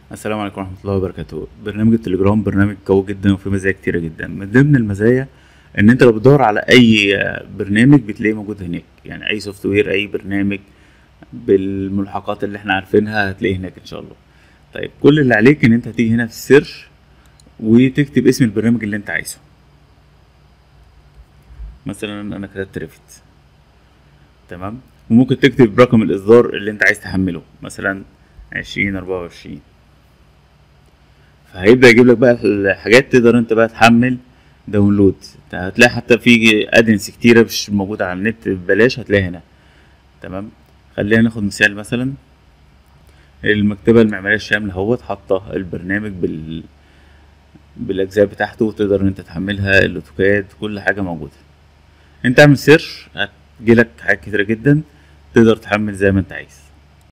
السلام عليكم ورحمة الله وبركاته برنامج التليجرام برنامج قوي جدا وفيه مزايا كتيرة جدا من ضمن المزايا ان انت لو بتدور على اي برنامج بتلاقيه موجود هناك يعني اي سوفت وير اي برنامج بالملحقات اللي احنا عارفينها هتلاقيه هناك ان شاء الله طيب كل اللي عليك ان انت هتيجي هنا في السيرش وتكتب اسم البرنامج اللي انت عايزه مثلا انا كتبت ريفت تمام وممكن تكتب رقم الاصدار اللي انت عايز تحمله مثلا عشرين اربعة وعشرين فهيبدأ يجيب لك بقى الحاجات تقدر انت بقى تحمل داونلود هتلاقي حتى في ادنس كتيرة مش موجودة على النت ببلاش هتلاقيها هنا تمام خلينا ناخد مثال مثلا المكتبة المعمارية الشاملة اهوت حاطة البرنامج بال بالاجزاء بتاعته وتقدر ان انت تحملها الاوتوكاد كل حاجة موجودة انت اعمل سيرش هتجيلك حاجات كتيرة جدا تقدر تحمل زي ما انت عايز